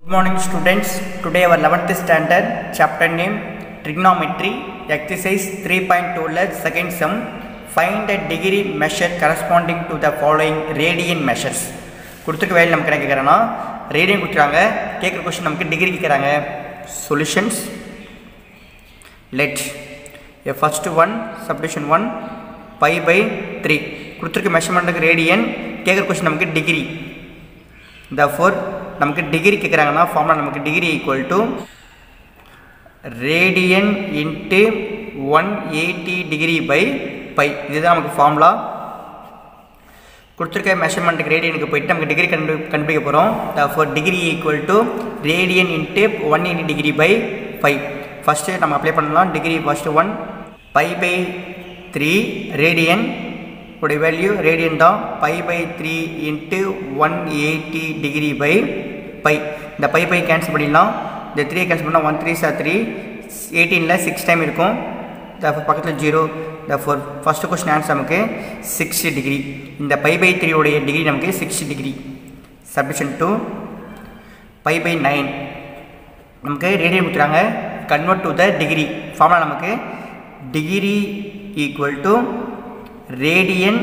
Good morning students. Today our 11th standard chapter name trigonometry exercise 3.2 ல second sum find a degree measure corresponding to the following radian measures கொடுத்துருக்க வேலை நமக்கு என்ன கேட்குறேன்னா radian கொடுத்துருக்காங்க கேட்குற கொஸ்டின் நமக்கு டிகிரி கேட்குறாங்க solutions let a first one subdivision 1 pi by 3 கொடுத்துருக்க மெஷர்மெண்ட்டுக்கு ரேடியன் கேட்குற கொஸ்டின் நமக்கு டிகிரி therefore நமக்கு டிகிரி கேட்குறாங்கன்னா ஃபார்முலா நமக்கு degree equal to radian into one eighty degree by pi இதுதான் நமக்கு ஃபார்முலா கொடுத்துருக்க மெஷர்மெண்ட்டுக்கு ரேடியனுக்கு போயிட்டு நமக்கு டிகிரி கண்டு கண்டுபிடிக்க போகிறோம் for degree equal to radian into one eighty degree pi five first நம்ம அப்ளை பண்ணலாம் degree first one pi by three radian உடைய வேல்யூ ரேடியன் தான் pi by three into one eighty degree by pi இந்த pi pi cancel பண்ணிடலாம் இந்த three cancel பண்ணால் one three are three எயிட்டீனில் six time இருக்கும் இந்த பக்கத்தில் ஜீரோ இந்த ஃபோர் ஃபஸ்ட்டு கொஸ்டின் ஆன்சர் நமக்கு சிக்ஸ்டி டிகிரி இந்த பை பை த்ரீயோடைய டிகிரி நமக்கு sixty degree submission two pi by nine நமக்கு ரேடியன் கொடுத்துறாங்க convert to the degree formula நமக்கு degree equal to radian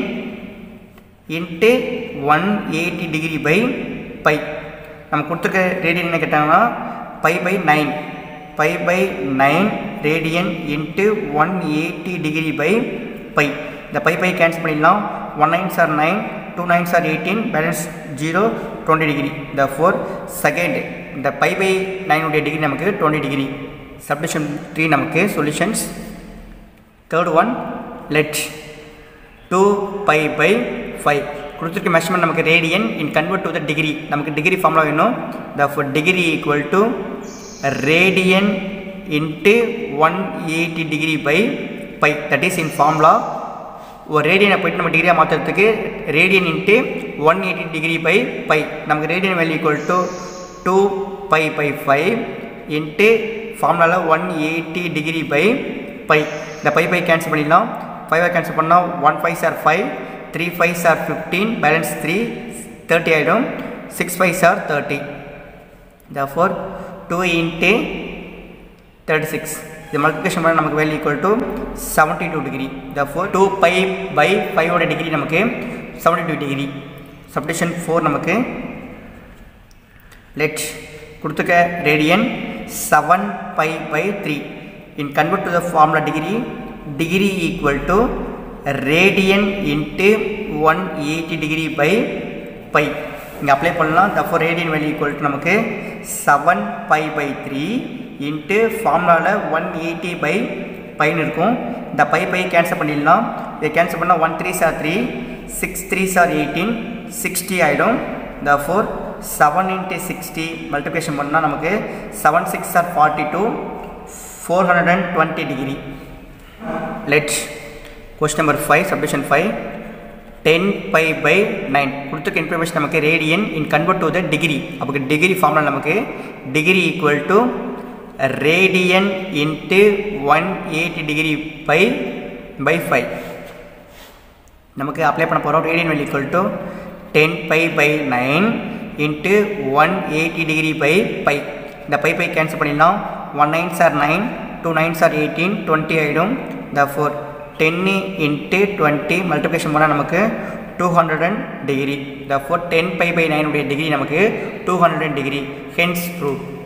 into one eighty degree by pi நம்ம கொடுத்துருக்க radian என்ன கேட்டாங்கன்னா pi by nine pi by nine radian into one eighty degree by pi இந்த pi pi cancel பண்ணிடலாம் one nines are nine two nines are eighteen balance zero twenty degree இந்த for second இந்த pi by நைனுடைய degree நமக்கு twenty degree subdivision three நமக்கு solutions third one let two pi by five கொடுத்துருக்க measurement நமக்கு radian in convert to the degree நமக்கு degree formula வேணும் therefore degree equal to radian into one eighty degree by pi that is in formula ஒரு ரேடியனை போயிட்டு நம்ம டிகிரியாக மாற்றுறதுக்கு radian into one eighty degree by pi நமக்கு radian value equal to two pi by five into ஃபார்முலாவில் one eighty degree by pi இந்த pi pi cancel பண்ணிடலாம் ஃபைவை கேன்சல் பண்ணால் one five are five three five are fifteen balance three thirty ஆகிடும் six five are thirty therefore two into thirty six இது multiplication பண்ண நமக்கு value equal to seventy two degree therefore two pi by ஃபைவோட degree நமக்கு seventy two degree subdivision four நமக்கு let கொடுத்துக்க radian seven pi by three in convert to the formula degree degree equal to radian into one eighty degree by pi இங்கே apply பண்ணலாம் therefore radian value equal to நமக்கு seven pi by three into ஃபார்முலாவில் one eighty by பைன்னு இருக்கும் இந்த pi pi cancel பண்ணிடலாம் இதை cancel பண்ணால் one three are three six three are eighteen sixty ஆகிடும் therefore seven into sixty multiplication பண்ணால் நமக்கு seven six are forty two four hundred and twenty degree let question number five subdivision five ten pi by nine கொடுத்துருக்க information நமக்கு radian in convert to the degree அப்போ degree formula நமக்கு degree equal to radian into one eighty degree by by five நமக்கு apply பண்ண போகிறோம் radian value equal to ten pi by nine into one eighty degree by pi இந்த pi pi cancel பண்ணிடலாம் one nines are nine two nines are eighteen twenty ஆகிடும் therefore டென்னு into twenty multiplication பண்ணால் நமக்கு two hundred and degree therefore ten pi by நைனுடைய degree நமக்கு two hundred and degree hence prove